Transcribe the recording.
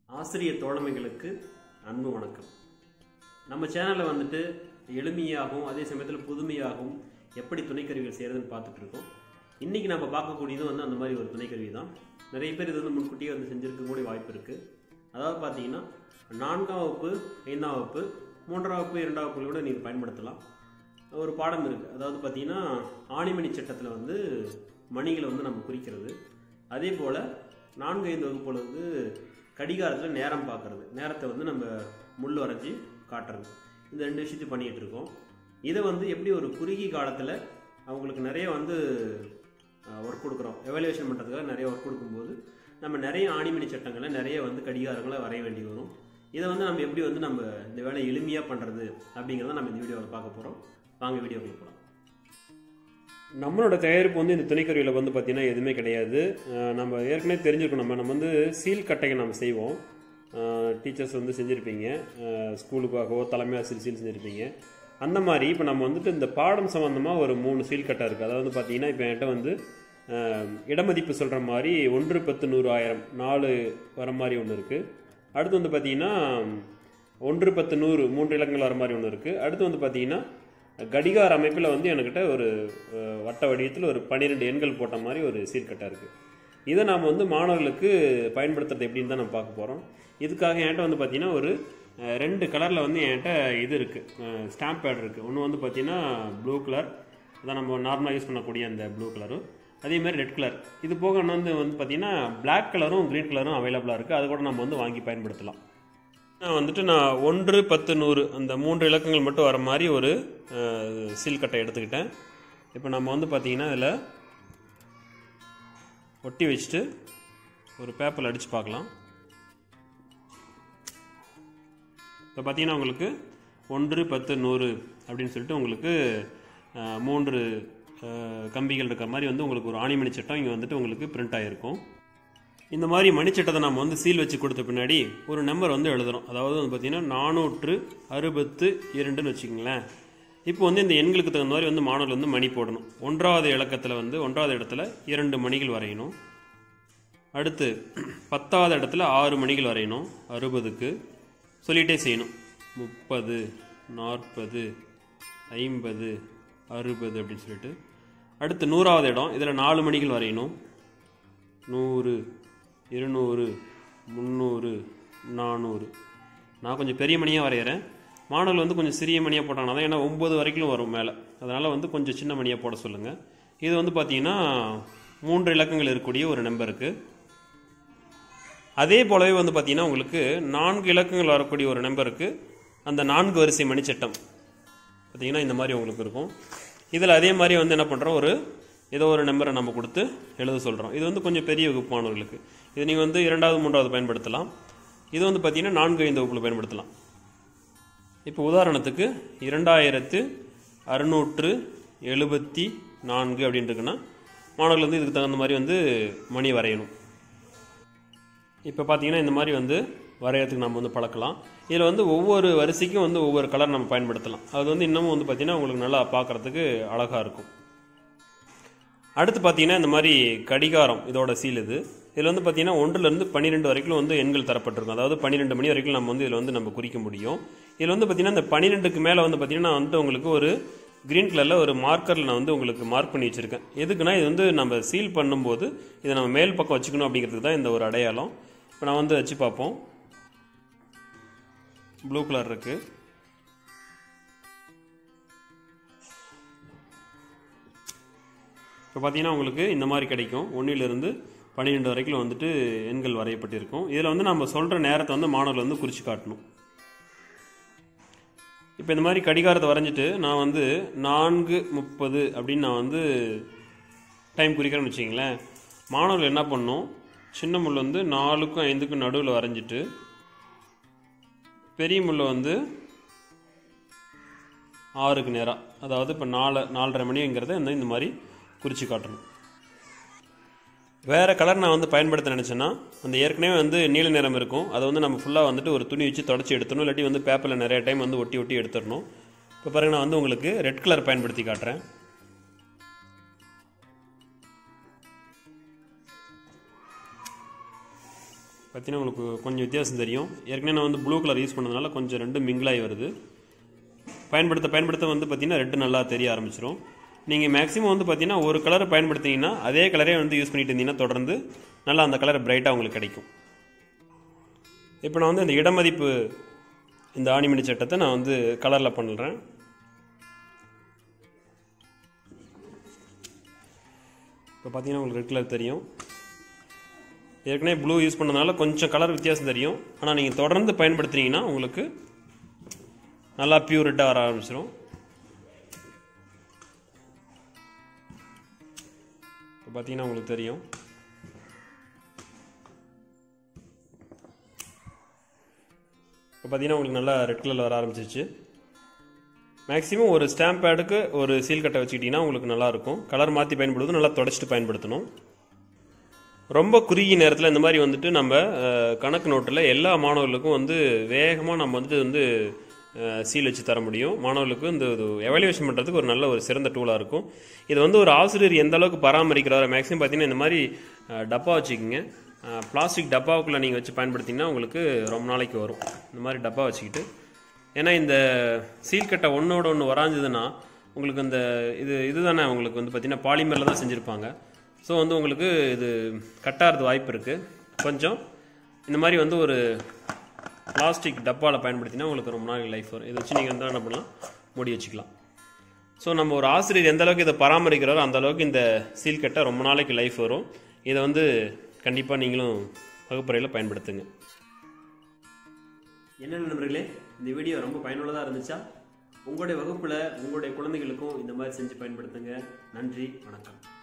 ஆசிரியர் தோழமைகளுக்கு அன்பு வணக்கம் நம்ம சேனலில் வந்துட்டு எளிமையாகவும் அதே சமயத்தில் புதுமையாகவும் எப்படி துணைக்கருவிகள் செய்கிறதுன்னு பார்த்துட்டு இருக்கோம் இன்றைக்கி நம்ம பார்க்கக்கூடியதும் வந்து அந்த மாதிரி ஒரு துணைக்கருவி தான் நிறைய பேர் இது வந்து முன்கூட்டியே வந்து செஞ்சுருக்க கூடிய வாய்ப்பு இருக்குது அதாவது பார்த்தீங்கன்னா நான்காம் வகுப்பு ஐந்தாம் வகுப்பு மூன்றாம் வகுப்பு இரண்டாம் வகுப்புல கூட நீங்கள் பயன்படுத்தலாம் ஒரு பாடம் இருக்குது அதாவது பார்த்தீங்கன்னா ஆணிமணி சட்டத்தில் வந்து மணிகளை வந்து நம்ம குறிக்கிறது அதே போல் நான்கு ஐந்து வகுப்புல வந்து கடிகாரத்தில் நேரம் பார்க்கறது நேரத்தை வந்து நம்ம முள் வரைஞ்சி காட்டுறது இந்த ரெண்டு விஷயத்தையும் பண்ணிகிட்டு இருக்கோம் இதை வந்து எப்படி ஒரு குறுகிய காலத்தில் அவங்களுக்கு நிறைய வந்து ஒர்க் கொடுக்குறோம் எவாலுவேஷன் பண்ணுறதுக்காக நிறைய ஒர்க் கொடுக்கும்போது நம்ம நிறைய ஆணிமணி சட்டங்களை நிறைய வந்து கடிகாரங்களை வரைய வேண்டி வரும் இதை வந்து நம்ம எப்படி வந்து நம்ம இந்த வேலையை எளிமையாக பண்ணுறது அப்படிங்கிறத நம்ம இந்த வீடியோவில் பார்க்க போகிறோம் வாங்க வீடியோக்குள்ள போகலாம் நம்மளோட தயாரிப்பு வந்து இந்த துணைக்கருவியில் வந்து பார்த்திங்கன்னா எதுவுமே கிடையாது அஹ் நம்ம ஏற்கனவே தெரிஞ்சிருக்கோம் நம்ம நம்ம வந்து சீல் கட்டைகள் நம்ம செய்வோம் டீச்சர்ஸ் வந்து செஞ்சுருப்பீங்க அஹ் ஸ்கூலுக்காகவோ தலைமை ஆசிரியர் சீல் செஞ்சுருப்பீங்க அந்த மாதிரி இப்போ நம்ம வந்துட்டு இந்த பாடம் சம்மந்தமாக ஒரு மூணு சீல் கட்டை இருக்குது அதாவது வந்து பார்த்தீங்கன்னா இப்போ என்கிட்ட வந்து அஹ், இடமதிப்பு சொல்கிற மாதிரி ஒன்று பத்து நூறு ஆயிரம் நாலு வர மாதிரி ஒன்று இருக்குது அடுத்து வந்து பார்த்தீங்கன்னா ஒன்று பத்து நூறு மூன்று இலக்கங்கள் வர மாதிரி ஒன்று இருக்குது அடுத்து வந்து பார்த்தீங்கன்னா கடிகார அமைப்பில் வந்து என்கிட்ட ஒரு அஹ், வட்ட வடிவத்தில் ஒரு பன்னிரெண்டு எண்கள் போட்ட மாதிரி ஒரு சீர்கட்டை இருக்குது இதை நாம் வந்து மாணவர்களுக்கு பயன்படுத்துறது எப்படின்னு தான் நம்ம பார்க்க போகிறோம் இதுக்காக என்கிட்ட வந்து பார்த்தீங்கன்னா ஒரு அஹ், ரெண்டு கலரில் வந்து என்கிட்ட இது இருக்குது ஸ்டாம்ப் பேட் இருக்குது ஒன்று வந்து பார்த்தீங்கன்னா ப்ளூ கலர் அதான் நம்ம நார்மலாக யூஸ் பண்ணக்கூடிய அந்த ப்ளூ கலரும் அதே மாதிரி ரெட் கலர் இது போக இன்னும் வந்து வந்து பார்த்தீங்கன்னா Black கலரும் க்ரீன் கலரும் அவைலபிளாக இருக்குது அது கூட நம்ம வந்து வாங்கி பயன்படுத்தலாம் நான் வந்துட்டு நான் ஒன்று பத்து நூறு அந்த மூன்று இலக்கங்கள் மட்டும் வர மாதிரி ஒரு அஹ், சீல் கட்டை எடுத்துக்கிட்டேன் இப்போ நம்ம வந்து பார்த்தீங்கன்னா இதில் ஒட்டி வச்சுட்டு ஒரு பேப்பரில் அடித்து பார்க்கலாம் இப்போ பார்த்தீங்கன்னா உங்களுக்கு ஒன்று பத்து நூறு அப்படின்னு சொல்லிட்டு உங்களுக்கு அஹ், மூன்று அஹ், கம்பிகள் இருக்கிற மாதிரி வந்து உங்களுக்கு ஒரு ஆணிமணி சட்டம் இங்கே வந்துட்டு உங்களுக்கு பிரிண்ட் ஆகிருக்கும் இந்த மாதிரி மணிச்சட்டத்தை நம்ம வந்து சீல் வச்சு கொடுத்த பின்னாடி ஒரு நம்பர் வந்து எழுதுறோம் அதாவது வந்து பார்த்தீங்கன்னா நானூற்று அறுபத்து இரண்டுன்னு வச்சுக்கோங்களேன் இப்போ வந்து இந்த எண்களுக்கு தகுந்த மாதிரி வந்து மாணவர் வந்து மணி போடணும் ஒன்றாவது இலக்கத்தில் வந்து ஒன்றாவது இடத்துல இரண்டு மணிகள் வரையணும் அடுத்து பத்தாவது இடத்துல ஆறு மணிகள் வரையணும் அறுபதுக்கு சொல்லிகிட்டே செய்யணும் முப்பது நாற்பது ஐம்பது அறுபது அப்படின்னு சொல்லிட்டு அடுத்து நூறாவது இடம் இதில் நாலு மணிகள் வரையணும் நூறு இருநூறு முந்நூறு நானூறு நான் கொஞ்சம் பெரிய மணியாக வரைகிறேன் மாணவர்கள் வந்து கொஞ்சம் சிறிய மணியாக போட்டாங்கன்னா தான் ஏன்னா ஒம்பது வரைக்கும் வரும் மேலே அதனால் வந்து கொஞ்சம் சின்ன மணியாக போட சொல்லுங்கள் இது வந்து பார்த்தீங்கன்னா மூன்று இலக்கங்கள் இருக்கக்கூடிய ஒரு நம்பருக்கு அதே போலவே வந்து பார்த்தீங்கன்னா உங்களுக்கு நான்கு இலக்கங்கள் வரக்கூடிய ஒரு நம்பருக்கு அந்த நான்கு வரிசை மணிச்சட்டம் பார்த்தீங்கன்னா இந்த மாதிரி உங்களுக்கு இருக்கும் இதில் அதே மாதிரி வந்து என்ன பண்ணுறோம் ஒரு ஏதோ ஒரு நம்பரை நம்ம கொடுத்து எழுத சொல்கிறோம் இது வந்து கொஞ்சம் பெரிய வகுப்பு மாணவர்களுக்கு இது நீங்கள் வந்து இரண்டாவது மூன்றாவது பயன்படுத்தலாம் இது வந்து பார்த்தீங்கன்னா நான்கு ஐந்து வகுப்பில் பயன்படுத்தலாம் இப்போ உதாரணத்துக்கு இரண்டாயிரத்து அறுநூற்று எழுபத்தி நான்கு அப்படின்னு இருக்குன்னா மாணவர்கள் வந்து இதுக்கு தகுந்த மாதிரி வந்து மணி வரையணும் இப்போ பார்த்தீங்கன்னா இந்த மாதிரி வந்து வரையறதுக்கு நம்ம வந்து பழக்கலாம் இதில் வந்து ஒவ்வொரு வரிசைக்கும் வந்து ஒவ்வொரு கலர் நம்ம பயன்படுத்தலாம் அது வந்து இன்னமும் வந்து பார்த்தீங்கன்னா உங்களுக்கு நல்லா பார்க்குறதுக்கு அழகாக இருக்கும் அடுத்து பார்த்தீங்கன்னா இந்த மாதிரி கடிகாரம் இதோட சீல் இது இதில் வந்து பார்த்தீங்கன்னா ஒன்றுலேருந்து பன்னிரெண்டு வரைக்கும் வந்து எண்கள் தரப்பட்டிருக்கும் அதாவது பன்னிரெண்டு மணி வரைக்கும் நம்ம வந்து இதில் வந்து நம்ம குறிக்க முடியும் இதில் வந்து பார்த்தீங்கன்னா இந்த பன்னிரெண்டுக்கு மேலே வந்து பார்த்தீங்கன்னா நான் வந்துட்டு உங்களுக்கு ஒரு க்ரீன் கலரில் ஒரு மார்க்கரில் நான் வந்து உங்களுக்கு மார்க் பண்ணி வச்சுருக்கேன் எதுக்குன்னா இது வந்து நம்ம சீல் பண்ணும்போது இதை நம்ம மேல் பக்கம் வச்சுக்கணும் அப்படிங்கிறதுக்கு தான் இந்த ஒரு அடையாளம் இப்போ நான் வந்து வச்சு பார்ப்போம் ப்ளூ கலர் இருக்குது இப்போ பார்த்தீங்கன்னா உங்களுக்கு இந்த மாதிரி கிடைக்கும் ஒன்றிலிருந்து பன்னிரெண்டு வரைக்கும் வந்துட்டு எண்கள் வரையப்பட்டிருக்கும் இதில் வந்து நம்ம சொல்கிற நேரத்தை வந்து மாணவர்கள் வந்து குறித்து காட்டணும் இப்போ இந்த மாதிரி கடிகாரத்தை வரைஞ்சிட்டு நான் வந்து நான்கு முப்பது அப்படின்னு நான் வந்து டைம் குறிக்கிறேன்னு வச்சிங்களேன் மாணவர்கள் என்ன பண்ணணும் சின்ன முள் வந்து நாலுக்கும் ஐந்துக்கும் நடுவில் வரைஞ்சிட்டு பெரிய முள்ளை வந்து ஆறுக்கு நேராக அதாவது இப்போ நாலு நாலரை மணிங்கிறத இந்த இந்த மாதிரி குறித்து காட்டணும் வேறு கலர் நான் வந்து பயன்படுத்த நினச்சேன்னா அந்த ஏற்கனவே வந்து நீல நிறம் இருக்கும் அதை வந்து நம்ம ஃபுல்லாக வந்துட்டு ஒரு துணி வச்சு தொடச்சி எடுத்துடணும் இல்லாட்டி வந்து பேப்பரில் நிறைய டைம் வந்து ஒட்டி ஒட்டி எடுத்துடணும் இப்போ பாருங்க நான் வந்து உங்களுக்கு ரெட் கலர் பயன்படுத்தி காட்டுறேன் பார்த்தீங்கன்னா உங்களுக்கு கொஞ்சம் வித்தியாசம் தெரியும் ஏற்கனவே நான் வந்து ப்ளூ கலர் யூஸ் பண்ணதுனால கொஞ்சம் ரெண்டும் மிங்கிளாகி வருது பயன்படுத்த பயன்படுத்த வந்து பார்த்தீங்கன்னா ரெட்டு நல்லா தெரிய ஆரம்பிச்சிடும் நீங்கள் மேக்ஸிமம் வந்து பார்த்தீங்கன்னா ஒரு கலரை பயன்படுத்திங்கன்னா அதே கலரே வந்து யூஸ் பண்ணிட்டு இருந்தீங்கன்னா தொடர்ந்து நல்லா அந்த கலர் பிரைட்டாக உங்களுக்கு கிடைக்கும் இப்போ நான் வந்து இந்த இடமதிப்பு இந்த ஆணிமணி சட்டத்தை நான் வந்து கலரில் பண்ணுறேன் இப்போ பார்த்தீங்கன்னா உங்களுக்கு ரெட் கலர் தெரியும் ஏற்கனவே ப்ளூ யூஸ் பண்ணதுனால கொஞ்சம் கலர் வித்தியாசம் தெரியும் ஆனால் நீங்கள் தொடர்ந்து பயன்படுத்துனீங்கன்னா உங்களுக்கு நல்லா பியூர் ரெட்டாக வர ஆரம்பிச்சிடும் இப்போ பார்த்தீங்கன்னா உங்களுக்கு தெரியும் இப்போ பார்த்தீங்கன்னா உங்களுக்கு நல்லா ரெட் கலரில் வர ஆரம்பிச்சிருச்சு மேக்ஸிமம் ஒரு ஸ்டாம்ப் பேடுக்கு ஒரு சீல் கட்டை வச்சுக்கிட்டிங்கன்னா உங்களுக்கு நல்லாயிருக்கும் கலர் மாற்றி பயன்படுத்தும் நல்லா தொடச்சிட்டு பயன்படுத்தணும் ரொம்ப குறுகிய நேரத்தில் இந்த மாதிரி வந்துட்டு நம்ம அஹ், கணக்கு நோட்டில் எல்லா மாணவர்களுக்கும் வந்து வேகமாக நம்ம வந்துட்டு வந்து சீல் வச்சு தர முடியும் மாணவர்களுக்கு இந்த எவாலுவேஷன் பண்ணுறதுக்கு ஒரு நல்ல ஒரு சிறந்த டூலாக இருக்கும் இது வந்து ஒரு ஆசிரியர் எந்த அளவுக்கு பராமரிக்கிறாரோ மேக்ஸிமம் பார்த்தீங்கன்னா இந்த மாதிரி அஹ், டப்பா வச்சுக்கோங்க பிளாஸ்டிக் டப்பாவுக்குள்ளே நீங்கள் வச்சு பயன்படுத்திங்கன்னா உங்களுக்கு ரொம்ப நாளைக்கு வரும் இந்த மாதிரி டப்பா வச்சுக்கிட்டு ஏன்னா இந்த சீல் கட்டை ஒன்றோட ஒன்று வராஞ்சதுன்னா உங்களுக்கு இந்த இது இதுதானே உங்களுக்கு வந்து பார்த்தீங்கன்னா பாலிமரில் தான் செஞ்சுருப்பாங்க ஸோ வந்து உங்களுக்கு இது கட்டாகிறது வாய்ப்பு இருக்குது கொஞ்சம் இந்த மாதிரி வந்து ஒரு பிளாஸ்டிக் டப்பாவில் பயன்படுத்தினா உங்களுக்கு ரொம்ப நாளைக்கு லைஃப் வரும் இதை வச்சு நீங்கள் வந்து என்ன பண்ணலாம் மூடி வச்சுக்கலாம் ஸோ நம்ம ஒரு ஆசிரியர் எந்த அளவுக்கு இதை பராமரிக்கிறாரோ அந்த அளவுக்கு இந்த சீல் கட்டை ரொம்ப நாளைக்கு லைஃப் வரும் இதை வந்து கண்டிப்பாக நீங்களும் வகுப்பறையில் பயன்படுத்துங்க என்ன நண்பர்களே இந்த வீடியோ ரொம்ப பயனுள்ளதாக இருந்துச்சா உங்களுடைய வகுப்பில் உங்களுடைய குழந்தைகளுக்கும் இந்த மாதிரி செஞ்சு பயன்படுத்துங்க நன்றி வணக்கம்